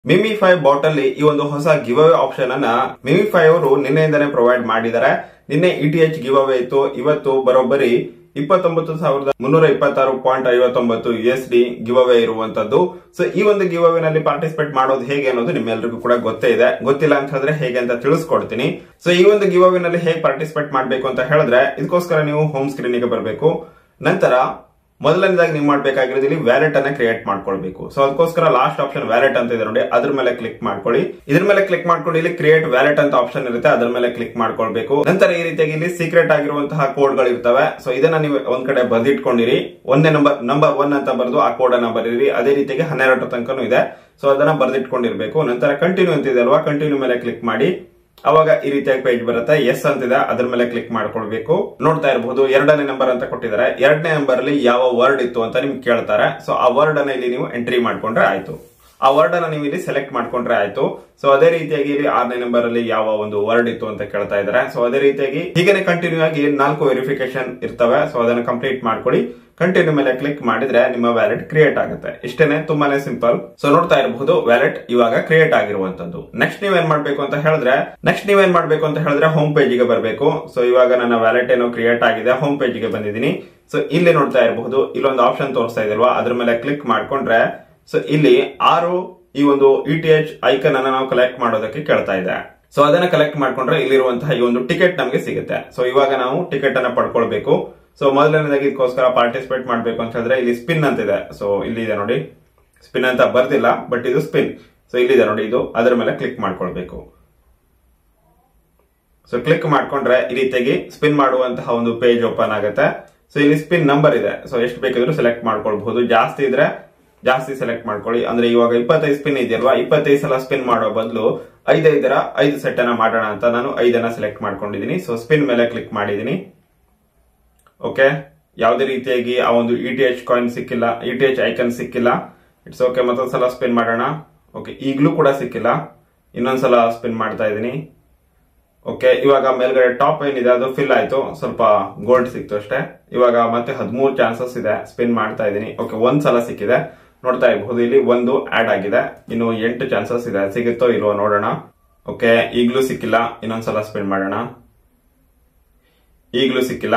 ಮಿಮಿಫೈ bot ಅಲ್ಲಿ ಈ ಒಂದು ಹೊಸ ಗಿವ್ ಅವೇ ಆಪ್ಷನ್ ಅನ್ನ ಮಿಮಿಫೈ ಅವರು ನಿನ್ನೆಯಿಂದಾನೇ ಪ್ರೊವೈಡ್ ಮಾಡಿದ್ದಾರೆ ನಿನ್ನೆ ಇಟಿಎಚ್ ಗಿವ್ ಅವೇ ಇತ್ತು ಇವತ್ತು ಬರೋಬ್ಬರಿ ಇಪ್ಪತ್ತೊಂಬತ್ತು ಸಾವಿರದ ಮುನ್ನೂರ ಇಪ್ಪತ್ತಾರು ಪಾಯಿಂಟ್ ಐವತ್ತೊಂಬತ್ತು U S D give away ಇರುವಂತದ್ದು ಸೊ ಈ ಒಂದು ಗಿವ್ ಅವೇ ನಲ್ಲಿ ಪಾರ್ಟಿಸಿಪೇಟ್ ಮಾಡೋದು ಹೇಗೆ ಅನ್ನೋದು ನಿಮ್ಮೆಲ್ಲರಿಗೂ ಕೂಡ ಗೊತ್ತೇ ಇದೆ ಗೊತ್ತಿಲ್ಲ ಅಂತ ಹೇಳಿದ್ರೆ ಹೇಗೆ ಅಂತ ತಿಳಿಸ್ಕೊಡ್ತೀನಿ ಸೊ ಈ ಒಂದು ಗಿವ್ ಅವೇ ನಲ್ಲಿ ಹೇಗೆ ಪಾರ್ಟಿಸಿಪೇಟ್ ಮಾಡಬೇಕು ಅಂತ ಹೇಳಿದ್ರೆ ಇದಕ್ಕೋಸ್ಕರ ನೀವು ಹೋಮ್ ಸ್ಕ್ರೀನ್ ಗೆ ಬರಬೇಕು ನಂತರ ಮೊದಲನೇದಾಗಿ ನೀವು ಮಾಡ್ಬೇಕಾಗಿರೋದು ಇಲ್ಲಿ ವ್ಯಾಲೆಟ್ ಅನ್ನ ಕ್ರಿಯೇಟ್ ಮಾಡ್ಕೊಳ್ಬೇಕು ಸೊ ಅದಕ್ಕೋಸ್ಕರ ಲಾಸ್ಟ್ ಆಪ್ಷನ್ ವ್ಯಾಲೆಟ್ ಅಂತ ಇದೆ ನೋಡಿ ಅದ್ರ ಮೇಲೆ ಕ್ಲಿಕ್ ಮಾಡ್ಕೊಳ್ಳಿ ಇದ್ರ ಮೇಲೆ ಕ್ಲಿಕ್ ಮಾಡ್ಕೊಂಡು ಇಲ್ಲಿ ಕ್ರಿಯೇಟ್ ವ್ಯಾಲೆಟ್ ಅಂತ ಆಪ್ಷನ್ ಇರುತ್ತೆ ಅದ್ರ ಮೇಲೆ ಕ್ಲಿಕ್ ಮಾಡ್ಕೊಳ್ಬೇಕು ನಂತರ ಈ ರೀತಿಯಾಗಿ ಇಲ್ಲಿ ಸೀಕ್ರೆಟ್ ಆಗಿರುವಂತಹ ಕೋಡ್ ಗಳು ಇರ್ತವೆ ಸೊ ಇದನ್ನ ನೀವು ಒಂದ್ ಕಡೆ ಬರೆದಿಟ್ಕೊಂಡಿರಿ ಒಂದೇ ನಂಬರ್ ನಂಬರ್ ಒನ್ ಅಂತ ಬರೆದು ಆ ಕೋಡ್ ಅನ್ನ ಬರೀರಿ ಅದೇ ರೀತಿಯಾಗಿ ಹನ್ನೆರಡು ತನಕನೂ ಇದೆ ಸೊ ಅದನ್ನ ಬರೆದಿಟ್ಕೊಂಡಿರ್ಬೇಕು ನಂತರ ಕಂಟಿನ್ಯೂ ಅಂತ ಇದೆ ಅಲ್ವಾ ಕಂಟಿನ್ಯೂ ಮೇಲೆ ಕ್ಲಿಕ್ ಮಾಡಿ ಅವಾಗ ಈ ರೀತಿಯಾಗಿ ಪೇಜ್ ಬರುತ್ತೆ ಎಸ್ ಅಂತಿದೆ ಅದ್ರ ಮೇಲೆ ಕ್ಲಿಕ್ ಮಾಡ್ಕೊಳ್ಬೇಕು ನೋಡ್ತಾ ಇರಬಹುದು ಎರಡನೇ ನಂಬರ್ ಅಂತ ಕೊಟ್ಟಿದ್ದಾರೆ ಎರಡನೇ ನಂಬರ್ ಅಲ್ಲಿ ಯಾವ ವರ್ಡ್ ಇತ್ತು ಅಂತ ನಿಮ್ಗೆ ಕೇಳ್ತಾರೆ ಸೊ ಆ ವರ್ಡ್ ಅನ್ನ ಇಲ್ಲಿ ನೀವು ಎಂಟ್ರಿ ಮಾಡ್ಕೊಂಡ್ರೆ ಆಯ್ತು ಆ ವರ್ಡ್ ಅನ್ನ ನೀವು ಇಲ್ಲಿ ಸೆಲೆಕ್ಟ್ ಮಾಡ್ಕೊಂಡ್ರೆ ಆಯ್ತು ಸೊ ಅದೇ ರೀತಿಯಾಗಿ ಇಲ್ಲಿ ಆರನೇ ನಂಬರ್ ಅಲ್ಲಿ ಯಾವ ಒಂದು ವರ್ಡ್ ಇತ್ತು ಅಂತ ಕೇಳ್ತಾ ಇದ್ದಾರೆ ಸೊ ಅದೇ ರೀತಿಯಾಗಿ ಹೀಗೇನೆ ಕಂಟಿನ್ಯೂ ಆಗಿ ನಾಲ್ಕು ವೆರಿಫಿಕೇಶನ್ ಇರ್ತವೆ ಸೊ ಅದನ್ನ ಕಂಪ್ಲೀಟ್ ಮಾಡ್ಕೊಳ್ಳಿ ಕಂಟಿನ್ಯೂ ಮೇಲೆ ಕ್ಲಿಕ್ ಮಾಡಿದ್ರೆ ನಿಮ್ಮ ವ್ಯಾಲೆಟ್ ಕ್ರಿಯೇಟ್ ಆಗುತ್ತೆ ಇಷ್ಟೇನೆ ತುಂಬಾನೇ ಸಿಂಪಲ್ ಸೊ ನೋಡ್ತಾ ಇರಬಹುದು ವ್ಯಾಲೆಟ್ ಇವಾಗ ಕ್ರಿಯೇಟ್ ಆಗಿರುವಂತದ್ದು ನೆಕ್ಸ್ಟ್ ನೀವೇನ್ ಮಾಡ್ಬೇಕು ಅಂತ ಹೇಳಿದ್ರೆ ನೆಕ್ಸ್ಟ್ ನೀವೇನ್ ಮಾಡ್ಬೇಕು ಅಂತ ಹೇಳಿದ್ರೆ ಹೋಮ್ ಪೇಜ್ ಗೆ ಬರಬೇಕು ಸೊ ಇವಾಗ ನನ್ನ ವ್ಯಾಲೆಟ್ ಏನೋ ಕ್ರಿಯೇಟ್ ಆಗಿದೆ ಹೋಮ್ ಪೇಜ್ ಗೆ ಬಂದಿದ್ದೀನಿ ಸೊ ಇಲ್ಲಿ ನೋಡ್ತಾ ಇರಬಹುದು ಇಲ್ಲೊಂದು ಆಪ್ಷನ್ ತೋರಿಸ್ತಾ ಇದಲ್ವಾ ಅದ್ರ ಮೇಲೆ ಕ್ಲಿಕ್ ಮಾಡ್ಕೊಂಡ್ರೆ ಸೊ ಇಲ್ಲಿ ಆರು ಈ ಒಂದು ಇ ಟಿ ಎಚ್ ಐಕನ್ ಅನ್ನ ನಾವು ಕಲೆಕ್ಟ್ ಮಾಡೋದಕ್ಕೆ ಕೇಳ್ತಾ ಇದೆ ಸೊ ಅದನ್ನ ಕಲೆಕ್ಟ್ ಮಾಡ್ಕೊಂಡ್ರೆ ಇಲ್ಲಿರುವಂತಹ ಈ ಒಂದು ಟಿಕೆಟ್ ನಮಗೆ ಸಿಗುತ್ತೆ ಸೊ ಇವಾಗ ನಾವು ಟಿಕೆಟ್ ಅನ್ನ ಪಡ್ಕೊಳ್ಬೇಕು ಸೊ ಮೊದಲನೇದಾಗಿ ಇದಕ್ಕೋಸ್ಕರ ಪಾರ್ಟಿಸಿಪೇಟ್ ಮಾಡಬೇಕು ಅಂತ ಹೇಳಿದ್ರೆ ಇಲ್ಲಿ ಸ್ಪಿನ್ ಅಂತ ಇದೆ ಸೊ ಇಲ್ಲಿ ಇದೆ ನೋಡಿ ಸ್ಪಿನ್ ಅಂತ ಬರ್ದಿಲ್ಲ ಬಟ್ ಇದು ಸ್ಪಿನ್ ಸೊ ಇಲ್ಲಿದೆ ನೋಡಿ ಇದು ಅದರ ಮೇಲೆ ಕ್ಲಿಕ್ ಮಾಡ್ಕೊಳ್ಬೇಕು ಸೊ ಕ್ಲಿಕ್ ಮಾಡ್ಕೊಂಡ್ರೆ ಈ ರೀತಿಯಾಗಿ ಸ್ಪಿನ್ ಮಾಡುವಂತಹ ಒಂದು ಪೇಜ್ ಓಪನ್ ಆಗುತ್ತೆ ಸೊ ಇಲ್ಲಿ ಸ್ಪಿನ್ ನಂಬರ್ ಇದೆ ಸೊ ಎಷ್ಟು ಬೇಕಿದ್ರು ಸೆಲೆಕ್ಟ್ ಮಾಡ್ಕೊಳ್ಬಹುದು ಜಾಸ್ತಿ ಇದ್ರೆ ಜಾಸ್ತಿ ಸೆಲೆಕ್ಟ್ ಮಾಡ್ಕೊಳ್ಳಿ ಅಂದ್ರೆ ಇವಾಗ ಇಪ್ಪತ್ತೈದು ಸ್ಪಿನ್ ಇದೆಯಲ್ವಾ ಇಪ್ಪತ್ತೈದು ಸಲ ಸ್ಪಿನ್ ಮಾಡೋ ಬದಲು ಐದೈದರ ಐದು ಸೆಟ್ ಅನ್ನ ಮಾಡೋಣ ಅಂತ ನಾನು ಐದನ್ನ ಸೆಲೆಕ್ಟ್ ಮಾಡ್ಕೊಂಡಿದ್ದೀನಿ ಸೊ ಸ್ಪಿನ್ ಮೇಲೆ ಕ್ಲಿಕ್ ಮಾಡಿದ್ದೀನಿ ಓಕೆ ಯಾವುದೇ ರೀತಿಯಾಗಿ ಆ ಒಂದು ಇ ಟಿ ಎಚ್ ಕಾಯಿನ್ ಸಿಕ್ಕಿಲ್ಲ ಇ ಟಿ ಎಚ್ ಐಕನ್ ಸಿಕ್ಕಿಲ್ಲ ಇಟ್ಸ್ ಓಕೆ ಮತ್ತೊಂದ್ಸಲ ಸ್ಪಿನ್ ಮಾಡೋಣ ಓಕೆ ಈಗಲೂ ಕೂಡ ಸಿಕ್ಕಿಲ್ಲ ಇನ್ನೊಂದ್ಸಲ ಸ್ಪಿನ್ ಮಾಡ್ತಾ ಇದ್ದೀನಿ ಓಕೆ ಇವಾಗ ಮೇಲ್ಗಡೆ ಟಾಪ್ ಏನಿದೆ ಅದು ಫಿಲ್ ಆಯ್ತು ಸ್ವಲ್ಪ ಗೋಲ್ಡ್ ಸಿಕ್ತು ಅಷ್ಟೇ ಇವಾಗ ಮತ್ತೆ ಹದಿಮೂರು ಚಾನ್ಸಸ್ ಇದೆ ಸ್ಪಿನ್ ಮಾಡ್ತಾ ಇದ್ದೀನಿ ಓಕೆ ಒಂದ್ ಸಲ ಸಿಕ್ಕಿದೆ ನೋಡ್ತಾ ಇರಬಹುದು ಇಲ್ಲಿ ಒಂದು ಆಡ್ ಆಗಿದೆ ಇನ್ನು ಎಂಟು ಚಾನ್ಸಸ್ ಇದೆ ಸಿಗುತ್ತೋ ಇಲ್ವೋ ನೋಡೋಣ ಓಕೆ ಈಗಲೂ ಸಿಕ್ಕಿಲ್ಲ ಇನ್ನೊಂದ್ಸಲ ಸ್ಪಿನ್ ಮಾಡೋಣ ಈಗಲೂ ಸಿಕ್ಕಿಲ್ಲ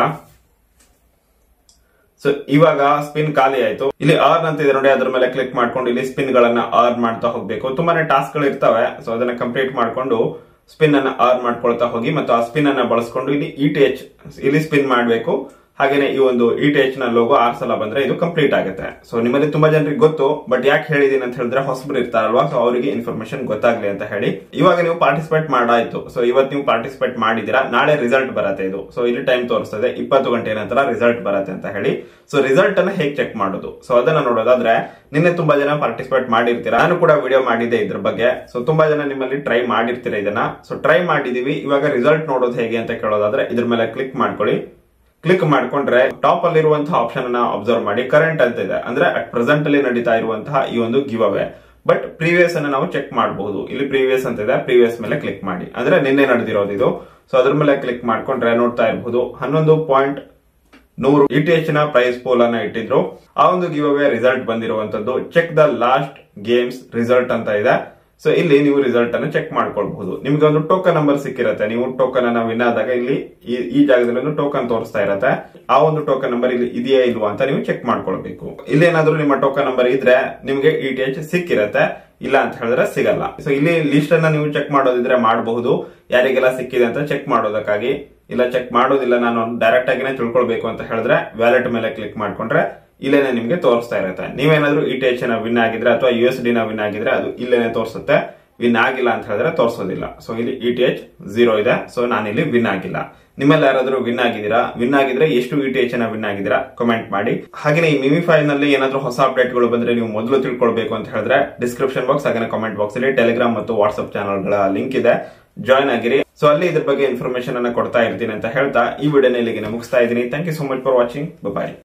ಸೊ ಇವಾಗ ಸ್ಪಿನ್ ಖಾಲಿ ಆಯ್ತು ಇಲ್ಲಿ ಆರ್ನ್ ಅಂತ ಇದೆ ನೋಡಿ ಅದ್ರ ಮೇಲೆ ಕ್ಲಿಕ್ ಮಾಡ್ಕೊಂಡು ಇಲ್ಲಿ ಸ್ಪಿನ್ ಗಳನ್ನ ಆರ್ನ್ ಮಾಡ್ತಾ ಹೋಗ್ಬೇಕು ತುಂಬಾನೇ ಟಾಸ್ಕ್ ಗಳು ಇರ್ತವೆ ಸೊ ಅದನ್ನ ಕಂಪ್ಲೀಟ್ ಮಾಡ್ಕೊಂಡು ಸ್ಪಿನ್ ಅನ್ನ ಆರ್ನ್ ಮಾಡ್ಕೊಳ್ತಾ ಹೋಗಿ ಮತ್ತು ಆ ಸ್ಪಿನ್ ಅನ್ನ ಬಳಸ್ಕೊಂಡು ಇಲ್ಲಿ ಇ ಟಿ ಎಚ್ ಇಲ್ಲಿ ಸ್ಪಿನ್ ಮಾಡಬೇಕು ಹಾಗೇನೆ ಈ ಒಂದು ಇ ಟಿ ಎಚ್ ನ ಲೋಗೋ ಆರ್ ಸಲ ಬಂದ್ರೆ ಇದು ಕಂಪ್ಲೀಟ್ ಆಗುತ್ತೆ ಸೊ ನಿಮ್ಮಲ್ಲಿ ತುಂಬಾ ಜನರಿಗೆ ಗೊತ್ತು ಬಟ್ ಯಾಕೆ ಹೇಳಿದೀನಿ ಅಂತ ಹೇಳಿದ್ರೆ ಹೊಸಬರು ಇರ್ತಾರಲ್ವಾ ಸೊ ಅವರಿಗೆ ಇನ್ಫಾರ್ಮೇಶನ್ ಗೊತ್ತಾಗ್ಲಿ ಅಂತ ಹೇಳಿ ಇವಾಗ ನೀವು ಪಾರ್ಟಿಸಿಪೇಟ್ ಮಾಡಾಯ್ತು ಸೊ ಇವತ್ತು ನೀವು ಪಾರ್ಟಿಸಿಪೇಟ್ ಮಾಡಿದಿರಾ ನಾಳೆ ರಿಸಲ್ಟ್ ಬರುತ್ತೆ ಇದು ಸೊ ಇಲ್ಲಿ ಟೈಮ್ ತೋರಿಸ್ತದೆ ಇಪ್ಪತ್ತು ಗಂಟೆ ನಂತರ ರಿಸಲ್ಟ್ ಬರುತ್ತೆ ಅಂತ ಹೇಳಿ ಸೊ ರಿಸಲ್ಟ್ ಅನ್ನ ಹೇಗೆ ಚೆಕ್ ಮಾಡೋದು ಸೊ ಅದನ್ನ ನೋಡೋದಾದ್ರೆ ನಿನ್ನೆ ತುಂಬಾ ಜನ ಪಾರ್ಟಿಸಿಪೇಟ್ ಮಾಡಿರ್ತೀರಾ ನಾನು ಕೂಡ ವಿಡಿಯೋ ಮಾಡಿದ್ದೆ ಇದ್ರ ಬಗ್ಗೆ ಸೊ ತುಂಬಾ ಜನ ನಿಮ್ಮಲ್ಲಿ ಟ್ರೈ ಮಾಡಿರ್ತೀರಾ ಇದನ್ನ ಸೊ ಟ್ರೈ ಮಾಡಿದೀವಿ ಇವಾಗ ರಿಸಲ್ಟ್ ನೋಡೋದು ಹೇಗೆ ಅಂತ ಕೇಳೋದಾದ್ರೆ ಇದ್ರ ಮೇಲೆ ಕ್ಲಿಕ್ ಮಾಡ್ಕೊಳ್ಳಿ ಕ್ಲಿಕ್ ಮಾಡ್ಕೊಂಡ್ರೆ ಟಾಪ್ ಅಲ್ಲಿರುವಂತಹ ಆಪ್ಷನ್ ಅನ್ನ ಅಬ್ಸರ್ವ್ ಮಾಡಿ ಕರೆಂಟ್ ಅಂತ ಇದೆ ಅಂದ್ರೆ ಅಟ್ ಪ್ರೆಸೆಂಟ್ ಅಲ್ಲಿ ನಡೀತಾ ಇರುವಂತಹ ಈ ಒಂದು ಗಿವ್ ಅವೇ ಬಟ್ ಪ್ರೀವಿಯಸ್ ಅನ್ನ ನಾವು ಚೆಕ್ ಮಾಡಬಹುದು ಇಲ್ಲಿ ಪ್ರೀವಿಯಸ್ ಅಂತ ಇದೆ ಪ್ರೀವಿಯಸ್ ಮೇಲೆ ಕ್ಲಿಕ್ ಮಾಡಿ ಅಂದ್ರೆ ನಿನ್ನೆ ನಡೆದಿರೋದು ಇದು ಸೊ ಅದ್ರ ಮೇಲೆ ಕ್ಲಿಕ್ ಮಾಡ್ಕೊಂಡ್ರೆ ನೋಡ್ತಾ ಇರಬಹುದು ಹನ್ನೊಂದು ಪಾಯಿಂಟ್ ನೂರು ಇ ಟಿ ಎಚ್ ನ ಪ್ರೈಸ್ ಪೋಲ್ ಅನ್ನ ಇಟ್ಟಿದ್ರು ಆ ಒಂದು ಗಿವ್ ಅವೇ ರಿಸಲ್ಟ್ ಬಂದಿರುವಂತದ್ದು check the last games result ಅಂತ ಇದೆ ಸೊ ಇಲ್ಲಿ ನೀವು ರಿಸಲ್ಟ್ ಅನ್ನು ಚೆಕ್ ಮಾಡ್ಕೊಳ್ಬಹುದು ನಿಮ್ಗೆ ಒಂದು ಟೋಕನ್ ನಂಬರ್ ಸಿಕ್ಕಿರತ್ತೆ ನೀವು ಟೋಕನ್ ಅನ್ನ ವಿನ್ ಆದಾಗ ಇಲ್ಲಿ ಈ- ಈ ಜಾಗದಲ್ಲಿ ಒಂದು ಟೋಕನ್ ತೋರಿಸ್ತಾ ಇರತ್ತೆ ಆ ಒಂದು ಟೋಕನ್ ನಂಬರ್ ಇಲ್ಲಿ ಇದೆಯಾ ಇಲ್ವಾ ಅಂತ ನೀವು ಚೆಕ್ ಮಾಡ್ಕೊಳ್ಬೇಕು ಇಲ್ಲಿ ಏನಾದ್ರೂ ನಿಮ್ಮ ಟೋಕನ್ ನಂಬರ್ ಇದ್ರೆ ನಿಮ್ಗೆ ಇ ಟಿ ಎಚ್ ಸಿಕ್ಕಿರತ್ತೆ ಇಲ್ಲ ಅಂತ ಹೇಳಿದ್ರೆ ಸಿಗಲ್ಲ ಸೊ ಇಲ್ಲಿ ಲಿಸ್ಟ್ ಅನ್ನ ನೀವು ಚೆಕ್ ಮಾಡೋದಿದ್ರೆ ಮಾಡಬಹುದು ಯಾರಿಗೆಲ್ಲ ಸಿಕ್ಕಿದೆ ಅಂತ ಚೆಕ್ ಮಾಡೋದಕ್ಕಾಗಿ ಇಲ್ಲ ಚೆಕ್ ಮಾಡೋದಿಲ್ಲ ನಾನು ಡೈರೆಕ್ಟ್ ಆಗಿನೇ ತಿಳ್ಕೊಳ್ಬೇಕು ಅಂತ ಹೇಳಿದ್ರೆ ವ್ಯಾಲೆಟ್ ಮೇಲೆ ಕ್ಲಿಕ್ ಮಾಡ್ಕೊಂಡ್ರೆ ಇಲ್ಲೇನೆ ನಿಮ್ಗೆ ತೋರಿಸ್ತಾ ಇರುತ್ತೆ ನೀವೇನಾದ್ರೂ ಇ ಟಿ ಎಚ್ ನ ವಿನ್ ಆಗಿದ್ರೆ ಅಥವಾ ಯು ಎಸ್ ಡಿ ನ ವಿನ್ ಆಗಿದ್ರೆ ಅದು ಇಲ್ಲೇನೆ ತೋರಿಸುತ್ತೆ ವಿನ್ ಆಗಿಲ್ಲ ಅಂತ ಹೇಳಿದ್ರೆ ತೋರಿಸೋದಿಲ್ಲ ಸೊ ಇಲ್ಲಿ ಇ ಟಿ ಎಚ್ ಜೀರೋ ಇದೆ ಸೊ ನಾನಿಲ್ಲಿ ವಿನ್ ಆಗಿಲ್ಲ ನಿಮ್ಮಲ್ಲಿ ಯಾರಾದ್ರೂ ವಿನ್ ಆಗಿದ್ದೀರಾ ವಿನ್ ಆಗಿದ್ರೆ ಎಷ್ಟು ಇ ಟಿ ಎಚ್ ನ ವಿನ್ ಆಗಿದ್ದೀರಾ ಕಮೆಂಟ್ ಮಾಡಿ ಹಾಗೆ ಈ ಮಿಮಿಫೈ ನಲ್ಲಿ ಏನಾದ್ರೂ ಹೊಸ ಅಪ್ಡೇಟ್ ಗಳು ಬಂದ್ರೆ ನೀವು ಮೊದಲು ತಿಳ್ಕೊಳ್ಬೇಕು ಅಂತ ಹೇಳಿದ್ರೆ ಡಿಸ್ಕ್ರಿಪ್ಷನ್ ಬಾಕ್ಸ್ ಹಾಗೆ ಕಮೆಂಟ್ ಬಾಕ್ಸ್ ಅಲ್ಲಿ ಟೆಲಿಗ್ರಾಮ್ ಮತ್ತು ವಾಟ್ಸ್ಆಪ್ ಚಾನಲ್ ಗಳ ಲಿಂಕ್ ಇದೆ ಜಾಯ್ನ್ ಆಗಿರಿ ಸೊ ಅಲ್ಲಿ ಇದ್ರ ಬಗ್ಗೆ ಇನ್ಫಾರ್ಮೇಶನ್ ಅನ್ನ ಕೊಡ್ತಾ ಇರ್ತೀನಿ ಅಂತ ಹೇಳ್ತಾ ಈ ವಿಡಿಯೋನ ಇಲ್ಲಿಗೆ ಮುಗಿಸ್ತಾ ಇದ್ದೀನಿ thank you so much for watching bye